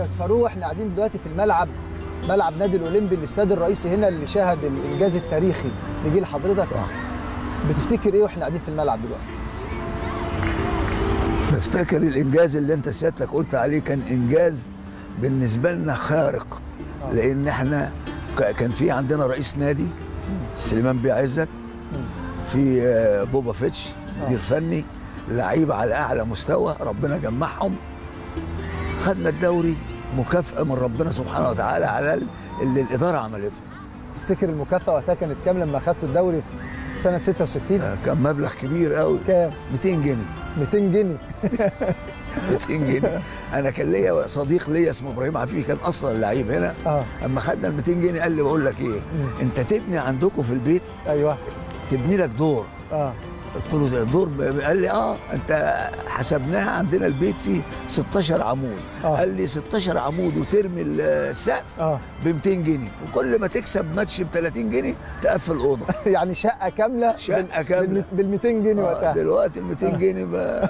كابتن فاروق احنا قاعدين دلوقتي في الملعب ملعب نادي الاولمبي الاستاد الرئيسي هنا اللي شهد الانجاز التاريخي لجيل حضرتك بتفتكر ايه واحنا قاعدين في الملعب دلوقتي بفتكر الانجاز اللي انت سيادتك قلت عليه كان انجاز بالنسبه لنا خارق آه. لان احنا ك- كان في عندنا رئيس نادي سليمان بيه عزت في آه، بوبا فيتش مدير فني لعيبه على اعلى مستوى ربنا جمعهم خدنا الدوري مكافاه من ربنا سبحانه وتعالى على ال- اللي الاداره عملته تفتكر المكافاه وقتها كانت كام لما اخدتوا الدوري في سنه 66 آه، كان مبلغ كبير قوي كام 200 جنيه 200 جنيه 200 جنيه انا كان ليا صديق ليا اسمه ابراهيم عفيفي كان اصلا لعيب هنا اه اما خدنا ال 200 جنيه قال لي بقول لك ايه مم. انت تبني عندكم في البيت ايوه تبني لك دور اه قلت له ده دور ب- قال لي اه انت حسبناها عندنا البيت فيه 16 عمود آه. قال لي 16 عمود وترمي السقف اه ب 200 جنيه وكل ما تكسب ماتش ب 30 جنيه تقفل اوضه يعني شقه كامله شقة كاملة. بال 200 جنيه آه، وقتها دلوقتي ال 200 جنيه بقى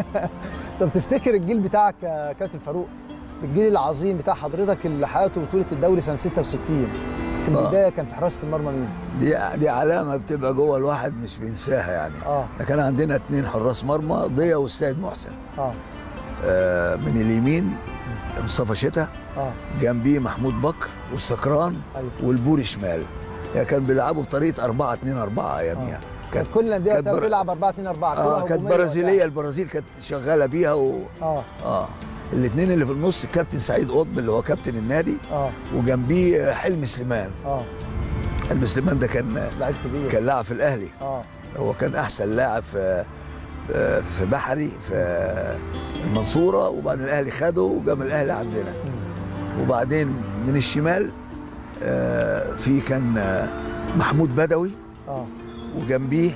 طب تفتكر الجيل بتاعك يا كابتن فاروق الجيل العظيم بتاع حضرتك اللي حققته بطوله الدوري سنه 66 في آه. البدايه كان في حراسه المرمى مين؟ دي دي علامه بتبقى جوه الواحد مش بينساها يعني اه احنا كان عندنا اثنين حراس مرمى ضيا والسيد محسن اه آه، من اليمين مصطفى شتا اه جنبيه محمود بكر والسكران ايوه والبوري شمال يعني كان بيلعبوا بطريقه 4 2 4 اياميها كانت كانت كل الانديه كانت وقتها بر- بتلعب 4 2 4 اه كانت برازيليه البرازيل كانت شغاله بيها و... اه اه الاثنين اللي في النص الكابتن سعيد قطب اللي هو كابتن النادي اه وجنبيه حلمي سليمان اه حلمي سليمان ده كان لعيب كبير كان لاعب في الاهلي اه هو كان احسن لاعب في في- في بحري في المنصوره وبعدين الاهلي خده وجاب الاهلي عندنا مم. وبعدين من الشمال آه، في كان آه، محمود بدوي اه وجنبيه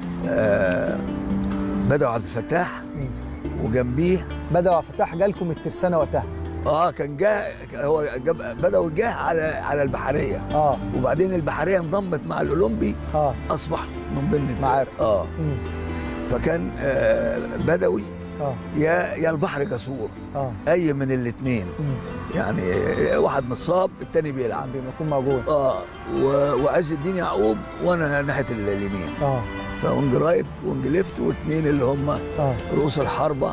آه، بدوي عبد الفتاح مم. وجنبيه بدأ عبد الفتاح جالكم الترسانه وقتها اه كان جاء هو جاب بدوي جه على على البحريه اه وبعدين البحريه انضمت مع الاولمبي اه اصبح من ضمن الفرق. معاك. اه مم. فكان آه، بدوي اه يا يا البحر جسور اه اي من الاثنين مم. يعني واحد متصاب التاني بيلعب بما يكون موجود اه و- وعز الدين يعقوب وانا ناحيه اليمين اه فونج رايت وونج ليفت واثنين اللي هم اه رؤوس الحربه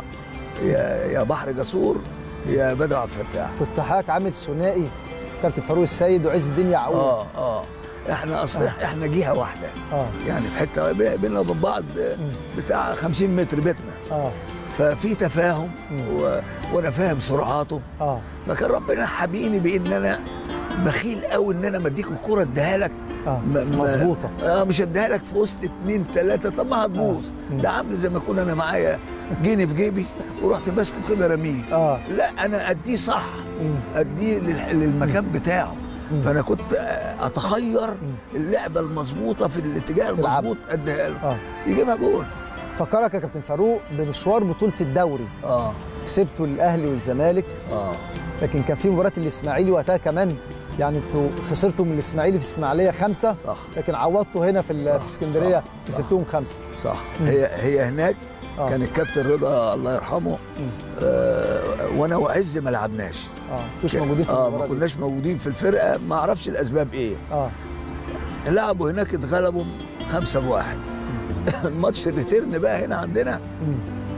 يا يا بحر جسور يا بدر عبد الفتاح كنت حضرتك عامل ثنائي كابتن فاروق السيد وعز الدين يعقوب اه اه احنا اصلا آه. احنا جهه واحده اه يعني في حته بي- بيننا وبين بعض مم. بتاع 50 متر بيتنا اه ففي تفاهم مم. و... وانا فاهم سرعاته اه فكان ربنا حبيني بان انا بخيل قوي ان انا مديك الكره اديها لك اه م- م- مظبوطه اه مش اديها لك في وسط اتنين تلاته طب ما هتبوظ مم. ده عامل زي ما اكون انا معايا جنيه في جيبي ورحت ماسكه كده رميه اه لا انا اديه صح مم. اديه للح- للمكان بتاعه مم. فانا كنت آه، اتخير مم. اللعبه المظبوطه في الاتجاه تلعب. المظبوط اديها له اه يجيبها جول فكرك يا كابتن فاروق بمشوار بطوله الدوري اه كسبتوا الاهلي والزمالك اه لكن كان في مباراه الاسماعيلي وقتها كمان يعني انتوا خسرتوا من الاسماعيلي في الاسماعيليه خمسه صح لكن عوضتوا هنا في ال- صح، في اسكندريه صح، صح. كسبتوهم خمسه صح مم. هي هي هناك اه كان الكابتن رضا الله يرحمه مم. آه وانا وعز ما لعبناش اه مش موجودين في اه ما المباراه دي. كناش موجودين في الفرقه ما اعرفش الاسباب ايه اه لعبوا هناك اتغلبوا خمسة بواحد الماتش الريتيرن بقى هنا عندنا مم.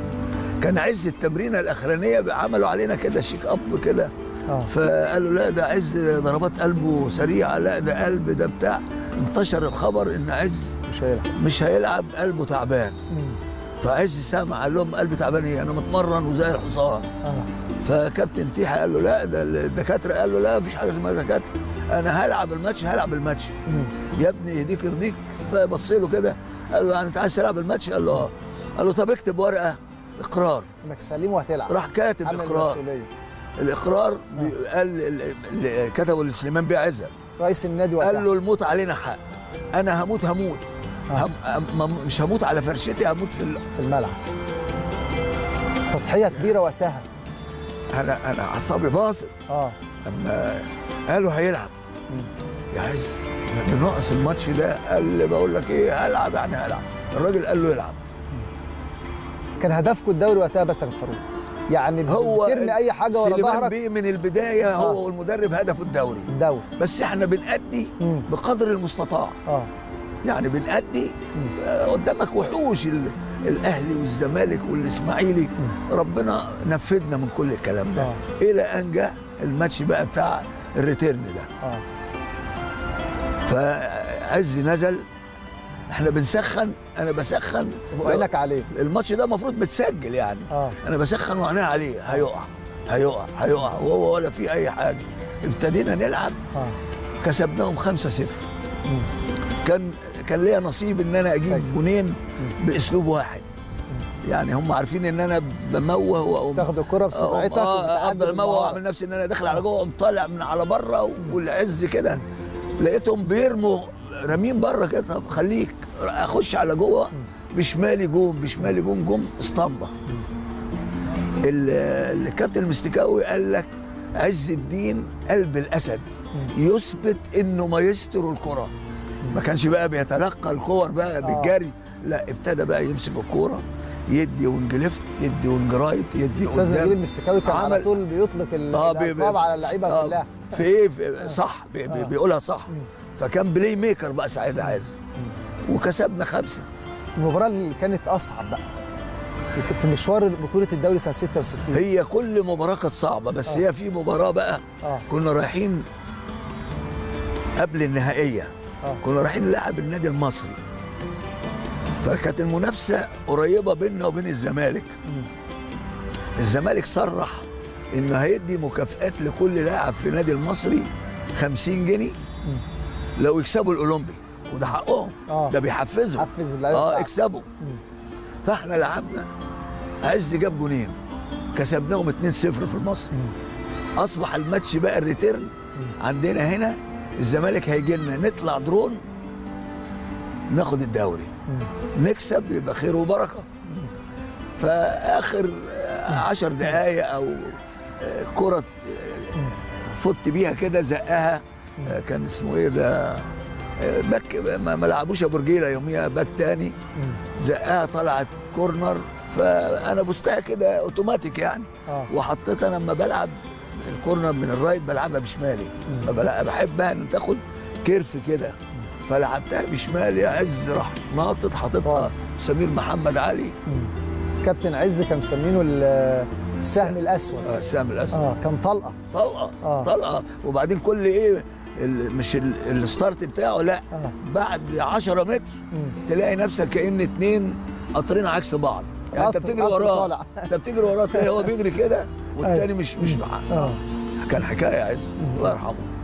كان عز التمرينه الاخرانيه عملوا علينا كده شيك اب كده اه فقالوا لا ده عز ضربات قلبه سريعه لا ده قلب ده بتاع انتشر الخبر ان عز مش هيلعب مش هيلعب قلبه تعبان مم. فعز سامع قال لهم قلبي تعبان ايه انا متمرن وزي الحصان اه فكابتن تيحة قال له لا ده الدكاتره قال له لا مفيش حاجه اسمها دكاتره انا هلعب الماتش هلعب الماتش مم. يا ابني يهديك يرضيك فبص له كده قال له يعني انت عايز تلعب الماتش قال له اه قال له طب اكتب ورقه اقرار انك سليم وهتلعب راح كاتب حمل اقرار المسؤوليه الاقرار بي- قال ال- ال- كتبه لسليمان بيه عزت رئيس النادي وقتها قال له الموت علينا حق انا هموت هموت آه. هم هم مش هموت على فرشتي هموت في ال... في الملعب تضحيه كبيره وقتها انا انا اعصابي باظت اه اما قالوا هيلعب مم. يا عز بنقص الماتش ده قال لي بقول لك ايه هلعب يعني هلعب الراجل قال له يلعب كان هدفكم الدوري وقتها بس يا كابتن فاروق يعني بت- هو بترمي اي حاجه ورا سليمان ظهرك بيه من البدايه آه. هو والمدرب هدفه الدوري الدوري بس احنا بنأدي مم. بقدر المستطاع اه يعني بنأدي آه، قدامك وحوش ال- الاهلي والزمالك والاسماعيلي ربنا نفذنا من كل الكلام ده آه. الى ان جاء الماتش بقى بتاع الريتيرن ده اه فعز نزل احنا بنسخن انا بسخن وعينك عليه الماتش ده المفروض متسجل يعني اه انا بسخن وعينيا عليه هيقع هيقع هيقع وهو ولا في اي حاجه ابتدينا نلعب اه كسبناهم 5-0 مم. كان كان ليا نصيب ان انا سجل. اجيب جونين باسلوب واحد يعني هم عارفين ان انا بموه واقوم تاخد الكره بسرعتك آه وبتعدي افضل اموه بالمهارة. واعمل نفسي ان انا داخل على جوه اقوم طالع من على بره والعز كده لقيتهم بيرموا رامين بره كده طب خليك اخش على جوه بشمالي جون بشمالي جون جون اسطمبه ال- الكابتن المستكاوي قال لك عز الدين قلب الاسد يثبت انه مايسترو الكره ما كانش بقى بيتلقى الكور بقى بالجري لا ابتدى بقى يمسك الكوره يدي وينج ليفت يدي وينج رايت يدي استاذ نجيب قدام المستكاوي كان على عمل- طول بيطلق ال- آه، بي- بي- الالقاب على اللعيبه آه، كلها في ايه في صح بي بي آه. بيقولها صح فكان بلاي ميكر بقى سعيد عز وكسبنا خمسه المباراه اللي كانت اصعب بقى في مشوار بطوله الدوري سنه 66 هي كل مباراه كانت صعبه بس آه. هي في مباراه بقى اه كنا رايحين قبل النهائيه اه كنا رايحين نلعب النادي المصري فكانت المنافسه قريبه بيننا وبين الزمالك مم. الزمالك صرح انه هيدي مكافآت لكل لاعب في النادي المصري 50 جنيه مم. لو يكسبوا الاولمبي وده حقهم اه ده بيحفزهم حفز اللعيبه اه بتاعته. اكسبوا مم. فاحنا لعبنا عز جاب جونين كسبناهم 2-0 في المصري مم. اصبح الماتش بقى الريتيرن مم. عندنا هنا الزمالك هيجي لنا نطلع درون ناخد الدوري مم. نكسب يبقى خير وبركه فاخر آه، عشر دقايق او آه، كره آه، فت بيها كده زقها آه، كان اسمه ايه ده آه، باك ما ما لعبوش ابو رجيله يوميها باك تاني مم. زقها طلعت كورنر فانا بوستها كده اوتوماتيك يعني اه وحطيتها لما بلعب الكورنر من الرايت بلعبها بشمالي مم. فبلا- بحبها ان تاخد كيرف كده فلعبتها بشمالي يا عز راح ناطط حاططها واو. سمير محمد علي مم. كابتن عز كان مسمينه ال- السهم الاسود آه، سام الاسد اه كان طلقه طلقه آه. طلقه وبعدين كل ايه ال- مش ال- الستارت بتاعه لا اه بعد 10 متر مم. تلاقي نفسك كأن اتنين قطرين عكس بعض يعني انت قطر- بتجري قطر وراه طالع. انت بتجري وراه تلاقي هو بيجري كده والتاني مش مش معاه اه كان حكايه عز الله يرحمه